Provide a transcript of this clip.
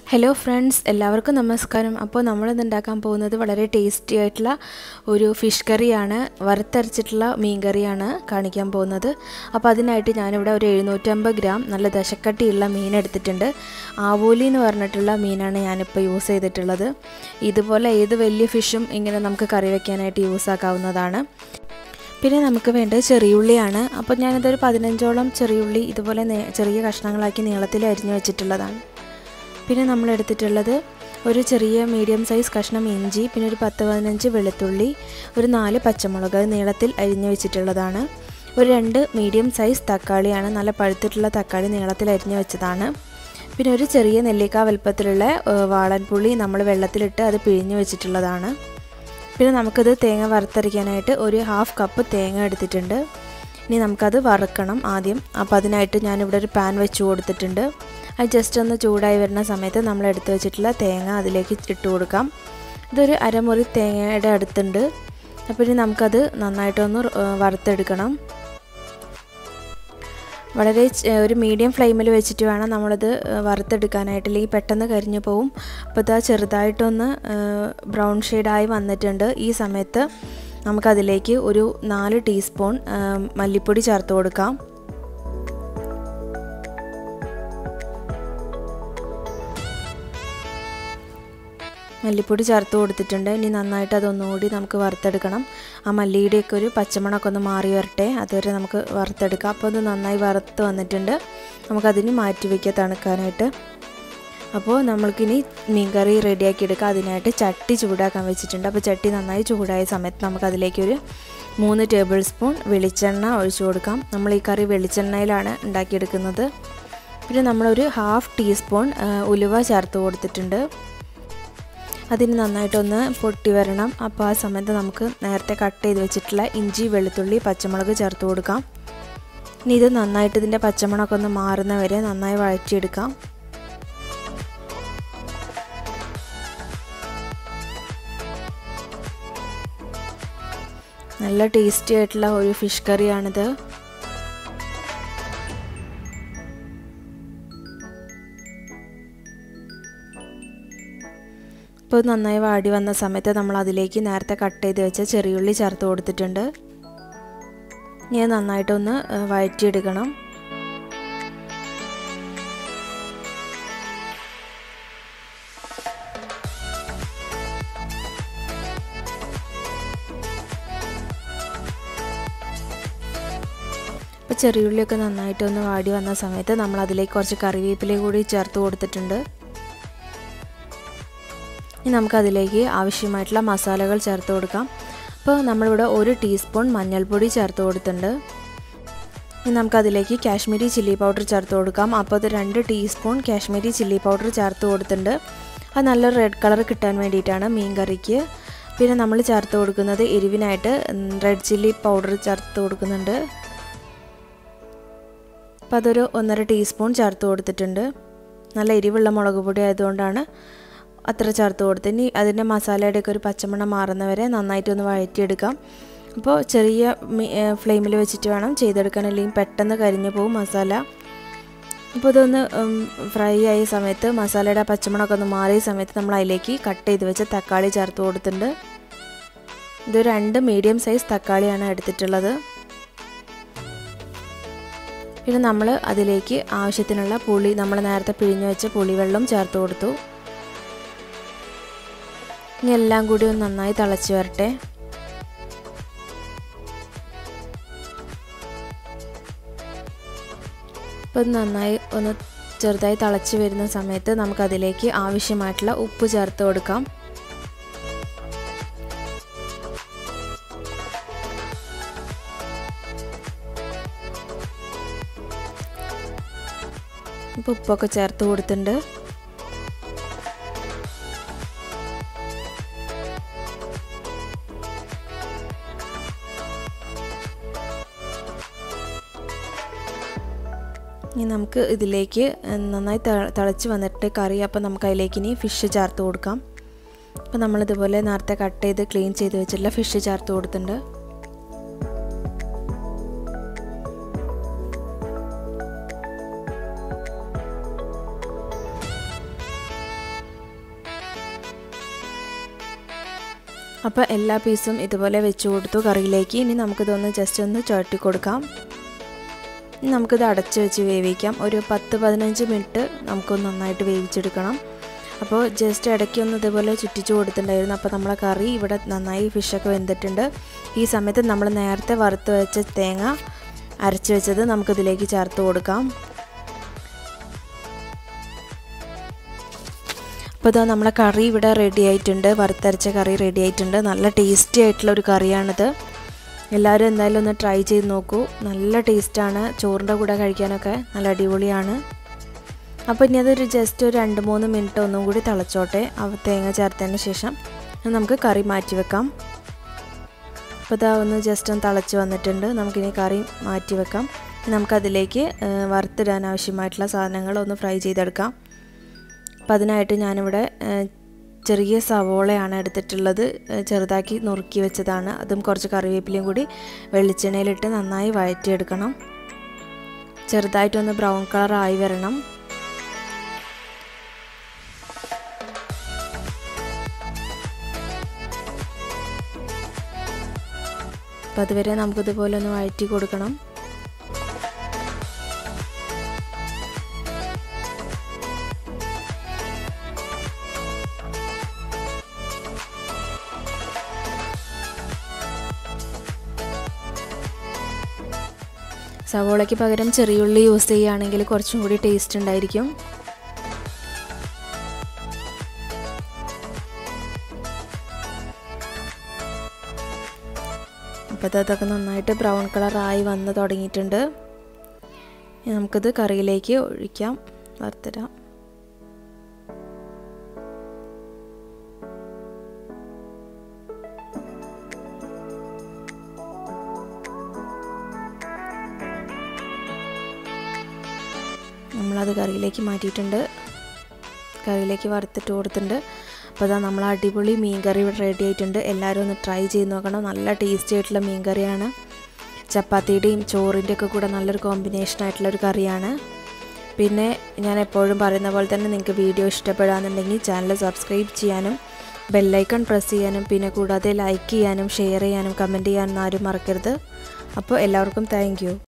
hello friends എല്ലാവർക്കും നമസ്കാരം അപ്പോൾ നമ്മളിന്ന് ഉണ്ടാക്കാൻ പോകുന്നത് വളരെ ടേസ്റ്റി ആയിട്ടുള്ള ഒരു ഫിഷ് കറിയാണ് വറുത്തരച്ചിട്ടുള്ള മീൻ കറിയാണ് കാണിക്കാൻ പോകുന്നത് അപ്പോൾ അതിനായിട്ട് ഞാനിവിടെ ഒരു എഴുന്നൂറ്റമ്പത് ഗ്രാം നല്ല ദശക്കട്ടിയുള്ള മീൻ എടുത്തിട്ടുണ്ട് ആവോലി എന്ന് പറഞ്ഞിട്ടുള്ള മീനാണ് ഞാനിപ്പോൾ യൂസ് ചെയ്തിട്ടുള്ളത് ഇതുപോലെ ഏത് വലിയ ഫിഷും ഇങ്ങനെ നമുക്ക് കറി വയ്ക്കാനായിട്ട് യൂസ് ആക്കാവുന്നതാണ് പിന്നെ നമുക്ക് വേണ്ടത് ചെറിയുള്ളിയാണ് അപ്പോൾ ഞാനിതൊരു പതിനഞ്ചോളം ചെറിയുള്ളി ഇതുപോലെ ചെറിയ കഷ്ണങ്ങളാക്കി നീളത്തിൽ അരിഞ്ഞു വെച്ചിട്ടുള്ളതാണ് പിന്നെ നമ്മൾ എടുത്തിട്ടുള്ളത് ഒരു ചെറിയ മീഡിയം സൈസ് കഷ്ണം ഇഞ്ചി പിന്നെ ഒരു പത്ത് പതിനഞ്ച് വെളുത്തുള്ളി ഒരു നാല് പച്ചമുളക് നീളത്തിൽ അരിഞ്ഞു വെച്ചിട്ടുള്ളതാണ് ഒരു രണ്ട് മീഡിയം സൈസ് തക്കാളിയാണ് നല്ല പഴുത്തിട്ടുള്ള തക്കാളി നീളത്തിൽ അരിഞ്ഞു വെച്ചതാണ് പിന്നെ ഒരു ചെറിയ നെല്ലിക്ക വലുപ്പത്തിലുള്ള വാളൻപുള്ളി നമ്മൾ വെള്ളത്തിലിട്ട് അത് പിഴിഞ്ഞു വെച്ചിട്ടുള്ളതാണ് പിന്നെ നമുക്കത് തേങ്ങ വറുത്തരയ്ക്കാനായിട്ട് ഒരു ഹാഫ് കപ്പ് തേങ്ങ എടുത്തിട്ടുണ്ട് ഇനി നമുക്കത് വറുക്കണം ആദ്യം അപ്പോൾ അതിനായിട്ട് ഞാനിവിടെ ഒരു പാൻ വെച്ച് കൊടുത്തിട്ടുണ്ട് അത് ജസ്റ്റ് ഒന്ന് ചൂടായി വരുന്ന സമയത്ത് നമ്മൾ എടുത്തു വെച്ചിട്ടുള്ള തേങ്ങ അതിലേക്ക് ഇട്ട് കൊടുക്കാം ഇതൊരു അരമുറി തേങ്ങയുടെ അടുത്തുണ്ട് അപ്പോൾ ഇനി നമുക്കത് നന്നായിട്ടൊന്ന് വറുത്തെടുക്കണം വളരെ ഒരു മീഡിയം ഫ്ലെയിമിൽ വെച്ചിട്ട് വേണം നമ്മളത് വറുത്തെടുക്കാനായിട്ട് അല്ലെങ്കിൽ പെട്ടെന്ന് കരിഞ്ഞു പോവും അപ്പോൾ ഇതാ ചെറുതായിട്ടൊന്ന് ബ്രൗൺ ഷെയ്ഡായി വന്നിട്ടുണ്ട് ഈ സമയത്ത് നമുക്കതിലേക്ക് ഒരു നാല് ടീസ്പൂൺ മല്ലിപ്പൊടി ചേർത്ത് കൊടുക്കാം മല്ലിപ്പൊടി ചേർത്ത് കൊടുത്തിട്ടുണ്ട് ഇനി നന്നായിട്ട് അതൊന്നുകൂടി നമുക്ക് വറുത്തെടുക്കണം ആ മല്ലിയുടെയൊക്കെ ഒരു പച്ചമണമൊക്കെ ഒന്ന് മാറി വരട്ടെ അതുവരെ നമുക്ക് വറുത്തെടുക്കാം അപ്പോൾ അത് നന്നായി വറുത്ത് വന്നിട്ടുണ്ട് നമുക്കതിന് മാറ്റി വയ്ക്കുക തണുക്കാനായിട്ട് അപ്പോൾ നമ്മൾക്കിനി മീൻകറി റെഡിയാക്കി എടുക്കാം അതിനായിട്ട് ചട്ടി ചൂടാക്കാൻ വെച്ചിട്ടുണ്ട് അപ്പോൾ ചട്ടി നന്നായി ചൂടായ സമയത്ത് നമുക്കതിലേക്കൊരു മൂന്ന് ടേബിൾ സ്പൂൺ വെളിച്ചെണ്ണ ഒഴിച്ചു കൊടുക്കാം നമ്മൾ ഈ കറി വെളിച്ചെണ്ണയിലാണ് ഉണ്ടാക്കിയെടുക്കുന്നത് പിന്നെ നമ്മളൊരു ഹാഫ് ടീസ്പൂൺ ഉലുവ ചേർത്ത് കൊടുത്തിട്ടുണ്ട് അതിന് നന്നായിട്ടൊന്ന് പൊട്ടി വരണം അപ്പോൾ ആ സമയത്ത് നമുക്ക് നേരത്തെ കട്ട് ചെയ്ത് വെച്ചിട്ടുള്ള ഇഞ്ചി വെളുത്തുള്ളി പച്ചമുളക് ചേർത്ത് കൊടുക്കാം ഇനി ഇത് നന്നായിട്ട് ഇതിൻ്റെ പച്ചമുളകൊക്കെ ഒന്ന് മാറുന്ന വരെ നന്നായി വഴറ്റിയെടുക്കാം നല്ല ടേസ്റ്റി ആയിട്ടുള്ള ഒരു ഫിഷ് കറിയാണിത് ഇപ്പോൾ നന്നായി വാടി വന്ന സമയത്ത് നമ്മൾ അതിലേക്ക് നേരത്തെ കട്ട് ചെയ്ത് വെച്ച ചെറിയുള്ളി ചേർത്ത് കൊടുത്തിട്ടുണ്ട് ഇനി നന്നായിട്ടൊന്ന് വഴറ്റിയെടുക്കണം ഇപ്പോൾ ചെറിയുള്ളിയൊക്കെ നന്നായിട്ടൊന്ന് വാടി വന്ന സമയത്ത് നമ്മൾ അതിലേക്ക് കുറച്ച് കറിവേപ്പില കൂടി ചേർത്ത് കൊടുത്തിട്ടുണ്ട് ഇനി നമുക്കതിലേക്ക് ആവശ്യമായിട്ടുള്ള മസാലകൾ ചേർത്ത് കൊടുക്കാം അപ്പോൾ നമ്മളിവിടെ ഒരു ടീസ്പൂൺ മഞ്ഞൾപ്പൊടി ചേർത്ത് കൊടുത്തിട്ടുണ്ട് ഇനി നമുക്കതിലേക്ക് കാശ്മീരി ചില്ലി പൗഡർ ചേർത്ത് കൊടുക്കാം അപ്പോൾ അത് രണ്ട് ടീസ്പൂൺ കാശ്മീരി ചില്ലി പൗഡർ ചേർത്ത് കൊടുത്തിട്ടുണ്ട് അത് നല്ലൊരു റെഡ് കളർ കിട്ടാൻ വേണ്ടിയിട്ടാണ് മീൻ കറിക്ക് പിന്നെ നമ്മൾ ചേർത്ത് കൊടുക്കുന്നത് എരിവിനായിട്ട് റെഡ് ചില്ലി പൗഡർ ചേർത്ത് കൊടുക്കുന്നുണ്ട് അപ്പോൾ അതൊരു ഒന്നര ടീസ്പൂൺ ചേർത്ത് കൊടുത്തിട്ടുണ്ട് നല്ല എരിവുള്ള മുളക് പൊടി ആയതുകൊണ്ടാണ് അത്ര ചേർത്ത് കൊടുത്ത് ഇനി അതിൻ്റെ മസാലയുടെയൊക്കെ ഒരു പച്ചമണം മാറുന്നവരെ നന്നായിട്ടൊന്ന് വഴറ്റിയെടുക്കാം അപ്പോൾ ചെറിയ ഫ്ലെയിമിൽ വെച്ചിട്ട് വേണം ചെയ്തെടുക്കാൻ അല്ലെങ്കിൽ പെട്ടെന്ന് കരിഞ്ഞു പോകും മസാല അപ്പോൾ ഇതൊന്ന് ഫ്രൈ ആയ സമയത്ത് മസാലയുടെ പച്ചമണമൊക്കെ ഒന്ന് മാറിയ സമയത്ത് നമ്മൾ അതിലേക്ക് കട്ട് ചെയ്ത് വെച്ച തക്കാളി ചേർത്ത് കൊടുത്തിട്ടുണ്ട് ഇത് രണ്ട് മീഡിയം സൈസ് തക്കാളിയാണ് എടുത്തിട്ടുള്ളത് പിന്നെ നമ്മൾ അതിലേക്ക് ആവശ്യത്തിനുള്ള പുളി നമ്മൾ നേരത്തെ പിഴിഞ്ഞു വെച്ച പുളിവെള്ളം ചേർത്ത് കൊടുത്തു ഇനി എല്ലാം കൂടി ഒന്ന് നന്നായി തിളച്ച് വരട്ടെ ഇപ്പം നന്നായി ഒന്ന് ചെറുതായി തിളച്ച് വരുന്ന സമയത്ത് നമുക്കതിലേക്ക് ആവശ്യമായിട്ടുള്ള ഉപ്പ് ചേർത്ത് കൊടുക്കാം ഇപ്പോൾ ഉപ്പൊക്കെ ചേർത്ത് കൊടുത്തിട്ടുണ്ട് ഇനി നമുക്ക് ഇതിലേക്ക് നന്നായി തിളച്ച് വന്നിട്ട് കറി അപ്പോൾ നമുക്ക് അതിലേക്ക് ഇനി ഫിഷ് ചേർത്ത് കൊടുക്കാം അപ്പോൾ നമ്മളിതുപോലെ നേരത്തെ കട്ട് ചെയ്ത് ക്ലീൻ ചെയ്ത് വെച്ചിട്ടുള്ള ഫിഷ് ചേർത്ത് കൊടുത്തിട്ടുണ്ട് അപ്പോൾ എല്ലാ പീസും ഇതുപോലെ വെച്ച് കൊടുത്തു കറിയിലേക്ക് ഇനി നമുക്കിതൊന്ന് ജസ്റ്റ് ഒന്ന് ചുഴട്ടി കൊടുക്കാം ഇനി നമുക്കിത് അടച്ച് വെച്ച് വേവിക്കാം ഒരു പത്ത് പതിനഞ്ച് മിനിറ്റ് നമുക്കൊന്ന് നന്നായിട്ട് വേവിച്ചെടുക്കണം അപ്പോൾ ജസ്റ്റ് ഇടയ്ക്കൊന്ന് ഇതുപോലെ ചുറ്റിച്ച് കൊടുത്തിട്ടുണ്ടായിരുന്നു അപ്പോൾ നമ്മളെ കറി ഇവിടെ നന്നായി ഫിഷൊക്കെ വെന്തിട്ടുണ്ട് ഈ സമയത്ത് നമ്മൾ നേരത്തെ വറുത്ത് വെച്ച തേങ്ങ അരച്ച് വെച്ചത് നമുക്കിതിലേക്ക് ചേർത്ത് കൊടുക്കാം അപ്പോൾ ഇതാ നമ്മളെ കറി ഇവിടെ റെഡി ആയിട്ടുണ്ട് വറുത്തരച്ച കറി റെഡി ആയിട്ടുണ്ട് നല്ല ടേസ്റ്റി ആയിട്ടുള്ള ഒരു കറിയാണിത് എല്ലാവരും എന്തായാലും ഒന്ന് ട്രൈ ചെയ്ത് നോക്കൂ നല്ല ടേസ്റ്റാണ് ചോറിൻ്റെ കൂടെ കഴിക്കാനൊക്കെ നല്ല അടിപൊളിയാണ് അപ്പോൾ ഇനി അതൊരു ജസ്റ്റ് ഒരു രണ്ട് മൂന്ന് മിനിറ്റ് ഒന്നും കൂടി തിളച്ചോട്ടെ അവ തേങ്ങ ചേർത്തതിന് ശേഷം നമുക്ക് കറി മാറ്റി വെക്കാം അപ്പോൾ ഇതാ ഒന്ന് ജസ്റ്റ് ഒന്ന് തിളച്ച് വന്നിട്ടുണ്ട് നമുക്കിനി കറി മാറ്റി വെക്കാം നമുക്കതിലേക്ക് വറുത്തിടാൻ ആവശ്യമായിട്ടുള്ള സാധനങ്ങൾ ഒന്ന് ഫ്രൈ ചെയ്തെടുക്കാം അപ്പോൾ അതിനായിട്ട് ഞാനിവിടെ ചെറിയ സവോളയാണ് എടുത്തിട്ടുള്ളത് ചെറുതാക്കി നുറുക്കി വെച്ചതാണ് അതും കുറച്ച് കറിവേപ്പിലയും കൂടി വെളിച്ചെണ്ണയിലിട്ട് നന്നായി വഴറ്റിയെടുക്കണം ചെറുതായിട്ടൊന്ന് ബ്രൗൺ കളർ ആയി വരണം അപ്പം അതുവരെ നമുക്കിതുപോലെ ഒന്ന് വഴറ്റി കൊടുക്കണം സവോളയ്ക്ക് പകരം ചെറിയുള്ളി യൂസ് ചെയ്യുകയാണെങ്കിൽ കുറച്ചും കൂടി ടേസ്റ്റ് ഉണ്ടായിരിക്കും അപ്പോൾ അതൊക്കെ നന്നായിട്ട് ബ്രൗൺ കളറായി വന്ന് തുടങ്ങിയിട്ടുണ്ട് നമുക്കിത് കറിയിലേക്ക് ഒഴിക്കാം വറുത്തരാം നമ്മളത് കറിയിലേക്ക് മാറ്റിയിട്ടുണ്ട് കറിയിലേക്ക് വറുത്തിട്ട് കൊടുത്തിട്ടുണ്ട് അപ്പോൾ അതാ നമ്മൾ അടിപൊളി മീൻ കറി ഇവിടെ റെഡി ആയിട്ടുണ്ട് എല്ലാവരും ഒന്ന് ട്രൈ ചെയ്ത് നോക്കണം നല്ല ടേസ്റ്റി ആയിട്ടുള്ള മീൻ കറിയാണ് ചപ്പാത്തിയുടെയും ചോറിൻ്റെ ഒക്കെ കൂടെ നല്ലൊരു കോമ്പിനേഷൻ ആയിട്ടുള്ള ഒരു കറിയാണ് പിന്നെ ഞാൻ എപ്പോഴും പറയുന്ന പോലെ തന്നെ നിങ്ങൾക്ക് വീഡിയോ ഇഷ്ടപ്പെടാന്നുണ്ടെങ്കിൽ ചാനൽ സബ്സ്ക്രൈബ് ചെയ്യാനും ബെല്ലൈക്കൺ പ്രസ് ചെയ്യാനും പിന്നെ കൂടാതെ ലൈക്ക് ചെയ്യാനും ഷെയർ ചെയ്യാനും കമൻറ്റ് ചെയ്യാനും ആരും മറക്കരുത് അപ്പോൾ എല്ലാവർക്കും താങ്ക്